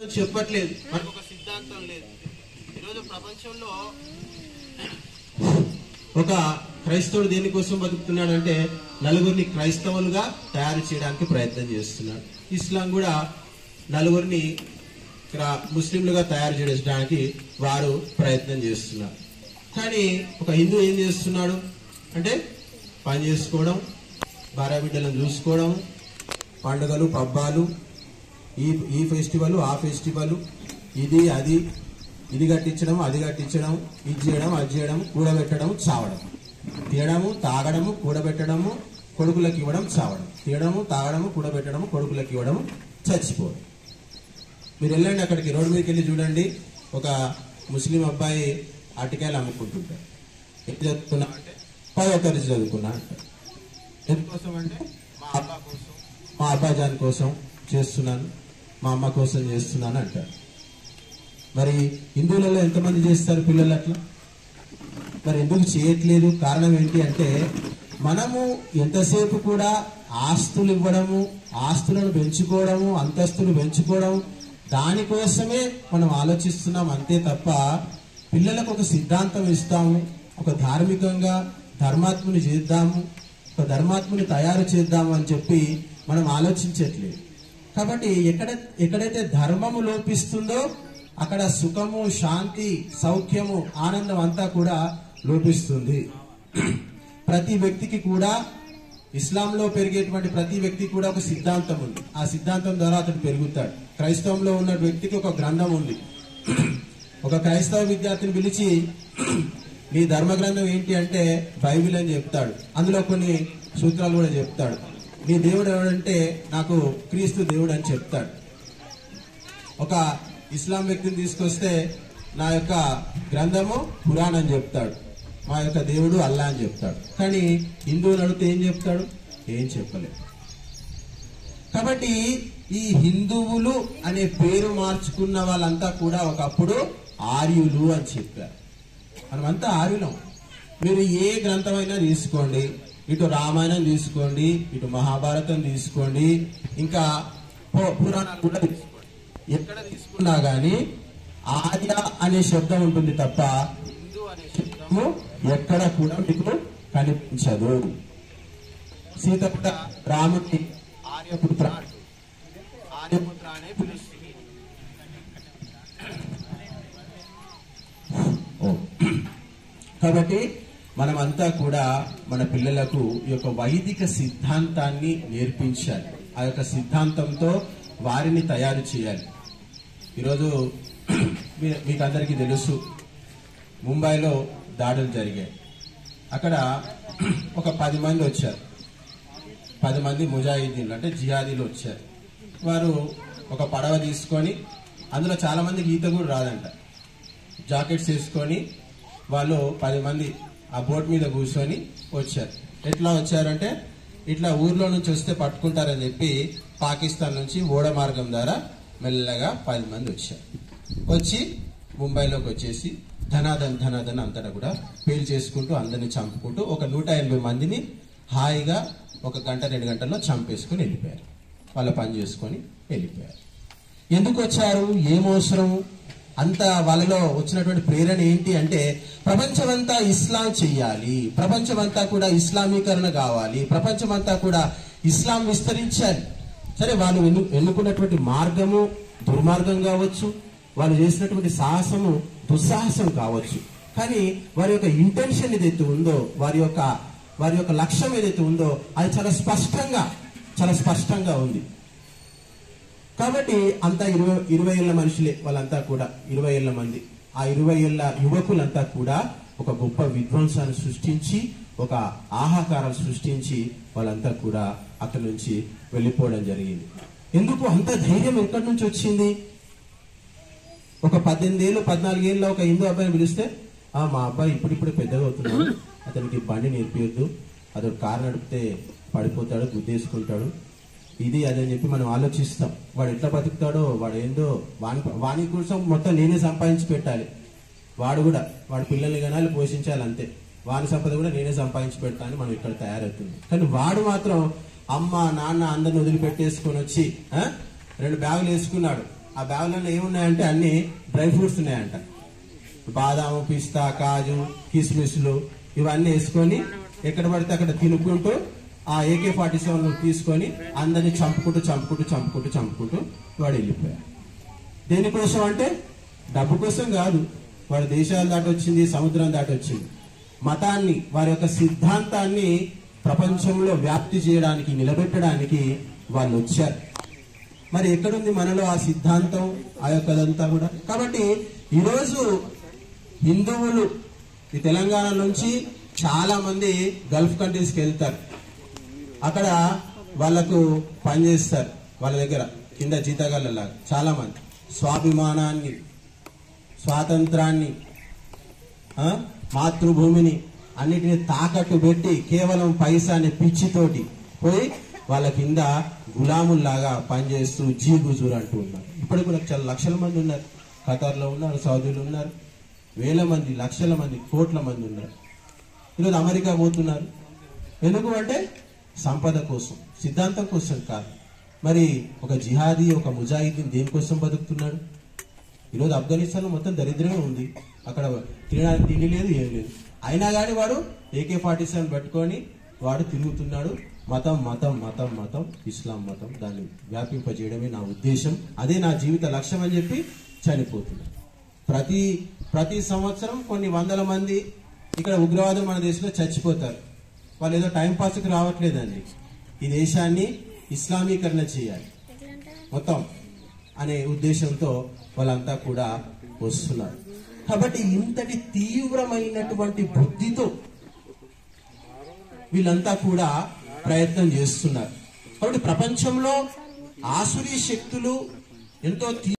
చెప్పట్లేదు మనకు ఒక సిద్ధాంతం లేదు ఈరోజు ప్రపంచంలో ఒక క్రైస్తవుడు దేనికోసం బతుకుతున్నాడంటే నలుగురిని క్రైస్తవులుగా తయారు చేయడానికి ప్రయత్నం చేస్తున్నాడు ఇస్లాం కూడా నలుగురిని క్రా- ముస్లింలుగా తయారు చేయడానికి వారు ప్రయత్నం చేస్తున్నారు కానీ ఒక హిందూ ఏం చేస్తున్నాడు అంటే పని చేసుకోవడం భార్య బిడ్డలను చూసుకోవడం పండుగలు పబ్బాలు ఈ ఈ ఫెస్టివల్ ఆ ఫెస్టివల్ ఇది అది ఇది కట్టించడం అది కట్టించడం ఇది చేయడం అది చేయడం కూడబెట్టడం చావడం తినడము తాగడము కూడబెట్టడము కొడుకులకు ఇవ్వడం చావడం తినడము తాగడము కూడబెట్టడము కొడుకులకు ఇవ్వడం చచ్చిపోవడం మీరు వెళ్ళండి అక్కడికి రోడ్డు మీదకి వెళ్ళి చూడండి ఒక ముస్లిం అబ్బాయి అరటికాయలు అమ్ముకుంటుంటాడు ఏం చదువుకున్నా అంటే పదో తరగతి చదువుకున్నా అంటాడు ఎందుకోసం అంటే మా అబ్బా కోసం మా అబ్బాజాన్ కోసం చేస్తున్నాను మా అమ్మ కోసం చేస్తున్నాను అంటాడు మరి హిందువులలో ఎంతమంది చేస్తారు పిల్లలు అట్లా మరి ఎందుకు చేయట్లేదు కారణం ఏంటి అంటే మనము ఎంతసేపు కూడా ఆస్తులు ఇవ్వడము ఆస్తులను పెంచుకోవడము అంతస్తులు పెంచుకోవడం దానికోసమే మనం ఆలోచిస్తున్నాం అంతే తప్ప పిల్లలకు ఒక సిద్ధాంతం ఇస్తాము ఒక ధార్మికంగా ధర్మాత్ముని చేద్దాము ఒక ధర్మాత్ముని తయారు చేద్దాము అని చెప్పి మనం ఆలోచించట్లేదు కాబట్టి ఎక్కడ ఎక్కడైతే ధర్మము లోపిస్తుందో అక్కడ సుఖము శాంతి సౌఖ్యము ఆనందం అంతా కూడా లోపిస్తుంది ప్రతి వ్యక్తికి కూడా ఇస్లాంలో పెరిగేటువంటి ప్రతి వ్యక్తి కూడా ఒక సిద్ధాంతం ఉంది ఆ సిద్ధాంతం ద్వారా అతడు పెరుగుతాడు క్రైస్తవంలో ఉన్న వ్యక్తికి ఒక గ్రంథం ఉంది ఒక క్రైస్తవ విద్యార్థిని పిలిచి నీ ధర్మ గ్రంథం ఏంటి అంటే బైబిల్ అని చెప్తాడు అందులో కొన్ని సూత్రాలు కూడా చెప్తాడు నీ దేవుడు ఎవడంటే నాకు క్రీస్తు దేవుడు అని చెప్తాడు ఒక ఇస్లాం వ్యక్తిని తీసుకొస్తే నా యొక్క గ్రంథము ఖురాన్ అని చెప్తాడు మా యొక్క దేవుడు అల్లా అని చెప్తాడు కానీ హిందువులు అడిగితే ఏం చెప్తాడు ఏం చెప్పలేదు కాబట్టి ఈ హిందువులు అనే పేరు మార్చుకున్న వాళ్ళంతా కూడా ఒకప్పుడు ఆర్యులు అని చెప్పారు మనమంతా ఆర్యులం మీరు ఏ గ్రంథమైనా తీసుకోండి ఇటు రామాయణం తీసుకోండి ఇటు మహాభారతం తీసుకోండి ఇంకా పు- పురాణాలు కూడా తీసుకోండి ఎక్కడ తీసుకున్నా గానీ ఆర్య అనే శబ్దం ఉంటుంది తప్ప హిందూ అనే శబ్దము ఎక్కడ కూడా మీకు కనిపించదు సీత కూడా రాముడి ఆర్యపుత్ర అంటుంది. ఆర్యపుత్ర అనే పిలుస్తుంది ఓ. కాబట్టి మనమంతా కూడా మన పిల్లలకు ఈ యొక్క వైదిక సిద్ధాంతాన్ని నేర్పించాలి ఆ యొక్క సిద్ధాంతంతో వారిని తయారు చేయాలి ఈరోజు మీ- మీకు అందరికీ తెలుసు ముంబైలో దాడులు జరిగాయి అక్కడ ఒక పది మంది వచ్చారు పది మంది ముజాహిదీన్లు అంటే జిహాదీలు వచ్చారు వారు ఒక పడవ తీసుకొని అందులో చాలా మందికి ఈత కూడా రాదంట జాకెట్స్ వేసుకొని వాళ్ళు పది మంది ఆ బోట్ మీద కూర్చొని వచ్చారు ఎట్లా వచ్చారంటే ఇట్లా ఊర్లో నుంచి వస్తే పట్టుకుంటారని చెప్పి పాకిస్తాన్ నుంచి ఓడ మార్గం ద్వారా మెల్లగా పది మంది వచ్చారు వచ్చి ముంబైలోకి వచ్చేసి ధనాధన్ ధనాధన్ అంతటా కూడా పేల్ చేసుకుంటూ అందరిని చంపుకుంటూ ఒక నూట ఎనభై మందిని హాయిగా ఒక గంట రెండు గంటల్లో చంపేసుకుని వెళ్ళిపోయారు వాళ్ళ పని చేసుకొని వెళ్ళిపోయారు ఎందుకు వచ్చారు ఏం అవసరం అంత వాళ్ళలో వచ్చినటువంటి ప్రేరణ ఏంటి అంటే ప్రపంచమంతా ఇస్లాం చెయ్యాలి ప్రపంచమంతా కూడా ఇస్లామీకరణ కావాలి ప్రపంచమంతా కూడా ఇస్లాం విస్తరించాలి సరే వాళ్ళు ఎన్ను ఎన్నుకున్నటువంటి మార్గము దుర్మార్గం కావచ్చు వాళ్ళు చేసినటువంటి సాహసము దుస్సాహసం కావచ్చు కానీ వారి యొక్క ఇంటెన్షన్ ఏదైతే ఉందో వారి యొక్క వారి యొక్క లక్ష్యం ఏదైతే ఉందో అది చాలా స్పష్టంగా చాలా స్పష్టంగా ఉంది కాబట్టి అంతా ఇరవై ఇరవై ఏళ్ళ మనుషులే వాళ్ళంతా కూడా ఇరవై ఏళ్ళ మంది ఆ ఇరవై ఏళ్ళ యువకులంతా కూడా ఒక గొప్ప విధ్వంసాన్ని సృష్టించి ఒక ఆహాకారాలు సృష్టించి వాళ్ళంతా కూడా అక్కడి నుంచి వెళ్ళిపోవడం జరిగింది ఎందుకు అంత ధైర్యం ఎక్కడి నుంచి వచ్చింది ఒక పద్దెనిమిది ఏళ్ళు పద్నాలుగేళ్ళ ఒక హిందూ అబ్బాయిని పిలిస్తే ఆ మా అబ్బాయి ఇప్పుడిప్పుడు పెద్దగా అవుతున్నాడు అతనికి బండి నేర్పియొద్దు అతడు కారు నడిపితే పడిపోతాడు గుద్దేసుకుంటాడు ఇది అదని చెప్పి మనం ఆలోచిస్తాం వాడు ఎట్లా బతుకుతాడో వాడు ఏందో వాని వాని కోసం మొత్తం నేనే సంపాదించి పెట్టాలి వాడు కూడా వాడి పిల్లల్ని కనాలి పోషించాలి అంతే వాని సంపద కూడా నేనే సంపాదించి పెడతా అని మనం ఇక్కడ తయారవుతుంది కానీ వాడు మాత్రం అమ్మ నాన్న అందరిని వదిలిపెట్టేసుకొని వచ్చి ఆ, రెండు బ్యాగులు వేసుకున్నాడు ఆ బ్యాగులలో ఏమున్నాయంటే అన్ని డ్రై ఫ్రూట్స్ ఉన్నాయంట బాదాము పిస్తా కాజు కిస్మిస్లు ఇవన్నీ వేసుకొని ఎక్కడ పడితే అక్కడ తినుకుంటూ ఆ ఏకే ఫార్టీ సెవెన్ తీసుకొని అందరిని చంపుకుంటూ చంపుకుంటూ చంపుకుంటూ చంపుకుంటూ వాడు వెళ్ళిపోయాడు దేనికోసం అంటే డబ్బు కోసం కాదు వాడు దేశాలు దాటి వచ్చింది సముద్రం దాటి వచ్చింది మతాన్ని వారి యొక్క సిద్ధాంతాన్ని ప్రపంచంలో వ్యాప్తి చేయడానికి నిలబెట్టడానికి వాళ్ళు వచ్చారు మరి ఎక్కడుంది మనలో ఆ సిద్ధాంతం ఆ యొక్కదంతా కూడా కాబట్టి ఈరోజు హిందువులు ఈ తెలంగాణ నుంచి చాలా మంది గల్ఫ్ కంట్రీస్కి వెళ్తారు అక్కడ వాళ్ళకు పనిచేస్తారు వాళ్ళ దగ్గర కింద జీతగాళ్ళలాగా చాలా మంది స్వాభిమానాన్ని స్వాతంత్రాన్ని ఆ, మాతృభూమిని అన్నిటిని తాకట్టు పెట్టి కేవలం పైసా అనే పిచ్చితోటి పోయి వాళ్ళ కింద గులాముల్లాగా పనిచేస్తూ జీ గుజూరు అంటూ ఉన్నారు ఇప్పటికి కూడా చాలా లక్షల మంది ఉన్నారు ఖతార్లో ఉన్నారు సౌదీలో ఉన్నారు వేల మంది లక్షల మంది కోట్ల మంది ఉన్నారు ఈరోజు అమెరికా పోతున్నారు ఎందుకు అంటే సంపద కోసం సిద్ధాంతం కోసం కాదు మరి ఒక జిహాదీ ఒక ముజాహిదీన్ దేనికోసం బతుకుతున్నాడు ఈరోజు ఆఫ్ఘనిస్తాన్ మొత్తం దరిద్రమే ఉంది అక్కడ తినడానికి తిండి లేదు ఏం లేదు అయినా కానీ వాడు ఏకే ఫార్టీ సెవెన్ పట్టుకొని వాడు తిరుగుతున్నాడు మతం మతం మతం మతం ఇస్లాం మతం దాన్ని వ్యాపింపజేయడమే నా ఉద్దేశం అదే నా జీవిత లక్ష్యం అని చెప్పి చనిపోతున్నాడు ప్రతి ప్రతి సంవత్సరం కొన్ని వందల మంది ఇక్కడ ఉగ్రవాదం మన దేశంలో చచ్చిపోతారు వాళ్ళు ఏదో టైం పాస్కి రావట్లేదండి ఈ దేశాన్ని ఇస్లామీకరణ చేయాలి మొత్తం అనే ఉద్దేశంతో వాళ్ళంతా కూడా వస్తున్నారు కాబట్టి ఇంతటి తీవ్రమైనటువంటి బుద్ధితో వీళ్ళంతా కూడా ప్రయత్నం చేస్తున్నారు కాబట్టి ప్రపంచంలో ఆసురీ శక్తులు ఎంతో తీ-